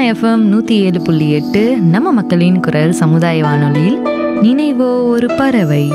FM நூற்றி ஏழு புள்ளி எட்டு நம்ம மக்களின் குரல் சமுதாய வானொலியில் நினைவோ ஒரு பறவை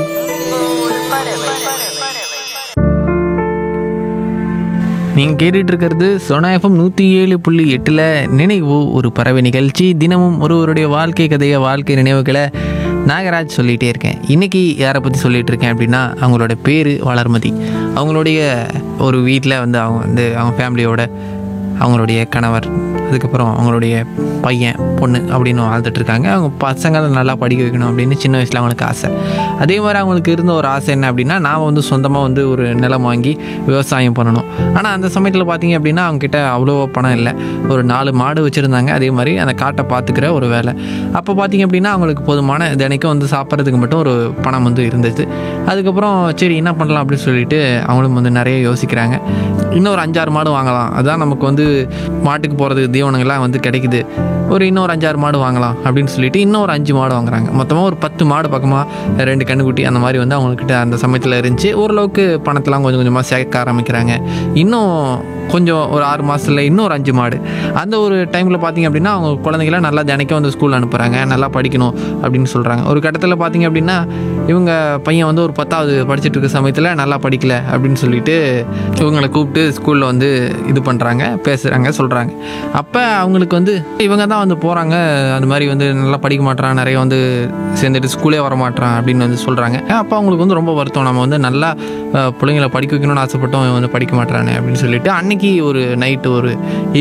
நீங்கள் கேட்டுட்டு இருக்கிறது சொனா எஃப்எம் நூற்றி ஏழு புள்ளி எட்டில் நினைவு ஒரு பறவை நிகழ்ச்சி தினமும் ஒருவருடைய வாழ்க்கை கதையை வாழ்க்கை நினைவுகளை நாகராஜ் சொல்லிகிட்டே இருக்கேன் இன்றைக்கி யாரை பற்றி சொல்லிகிட்டு இருக்கேன் அப்படின்னா அவங்களோட பேர் வளர்மதி அவங்களுடைய ஒரு வீட்டில் வந்து அவங்க வந்து அவங்க ஃபேமிலியோட அவங்களுடைய கணவர் அதுக்கப்புறம் அவங்களுடைய பையன் பொண்ணு அப்படின்னு வாழ்ந்துட்டு இருக்காங்க அவங்க பசங்களை நல்லா படிக்க வைக்கணும் அப்படின்னு சின்ன வயசில் அவங்களுக்கு ஆசை அதே மாதிரி அவங்களுக்கு இருந்த ஒரு ஆசை என்ன அப்படின்னா நாம் வந்து சொந்தமாக வந்து ஒரு நிலம் வாங்கி விவசாயம் பண்ணணும் ஆனால் அந்த சமயத்தில் பார்த்தீங்க அப்படின்னா அவங்கக்கிட்ட அவ்வளோ பணம் இல்லை ஒரு நாலு மாடு வச்சுருந்தாங்க அதே மாதிரி அந்த காட்டை பார்த்துக்கிற ஒரு வேலை அப்போ பார்த்தீங்க அப்படின்னா அவங்களுக்கு போதுமான தினைக்கும் வந்து சாப்பிட்றதுக்கு மட்டும் ஒரு பணம் வந்து இருந்துச்சு அதுக்கப்புறம் சரி என்ன பண்ணலாம் அப்படின்னு சொல்லிட்டு அவங்களும் வந்து நிறைய யோசிக்கிறாங்க இன்னும் ஒரு அஞ்சாறு மாடு வாங்கலாம் அதான் நமக்கு வந்து மாட்டுக்கு போகிறது தீவனங்கள்லாம் வந்து கிடைக்குது ஒரு இன்னொரு அஞ்சாறு மாடு வாங்கலாம் அப்படின்னு சொல்லிட்டு இன்னும் ஒரு அஞ்சு மாடு வாங்குறாங்க மொத்தமாக ஒரு பத்து மாடு பக்கமாக ரெண்டு கண்ணுக்குட்டி அந்த மாதிரி வந்து அவங்கக்கிட்ட அந்த சமயத்தில் இருந்துச்சு ஓரளவுக்கு பணத்தெல்லாம் கொஞ்சம் கொஞ்சமாக சேர்க்க ஆரம்பிக்கிறாங்க இன்னும் கொஞ்சம் ஒரு ஆறு மாதத்தில் இன்னும் ஒரு அஞ்சு மாடு அந்த ஒரு டைமில் பார்த்தீங்க அப்படின்னா அவங்க குழந்தைங்களாம் நல்லா தினைக்கும் வந்து ஸ்கூல் அனுப்புகிறாங்க நல்லா படிக்கணும் அப்படின்னு சொல்கிறாங்க ஒரு கட்டத்தில் பார்த்தீங்க அப்படின்னா இவங்க பையன் வந்து ஒரு பத்தாவது படிச்சுட்டு இருக்க சமயத்தில் நல்லா படிக்கல அப்படின்னு சொல்லிட்டு இவங்களை கூப்பிட்டு ஸ்கூலில் வந்து இது பண்ணுறாங்க பேசுகிறாங்க சொல்கிறாங்க அப்போ அவங்களுக்கு வந்து இவங்க தான் வந்து போகிறாங்க அந்த மாதிரி வந்து நல்லா படிக்க மாட்றான் நிறைய வந்து சேர்ந்துட்டு ஸ்கூலே வர மாட்றான் அப்படின்னு வந்து சொல்கிறாங்க அப்போ அவங்களுக்கு வந்து ரொம்ப வருத்தம் நம்ம வந்து நல்லா அஹ், பிள்ளைங்களை படிக்க வைக்கணும்னு ஆசைப்பட்டோம் இவன் வந்து படிக்க மாட்றானே அப்படின்னு சொல்லிட்டு அன்னைக்கு ஒரு நைட்டு ஒரு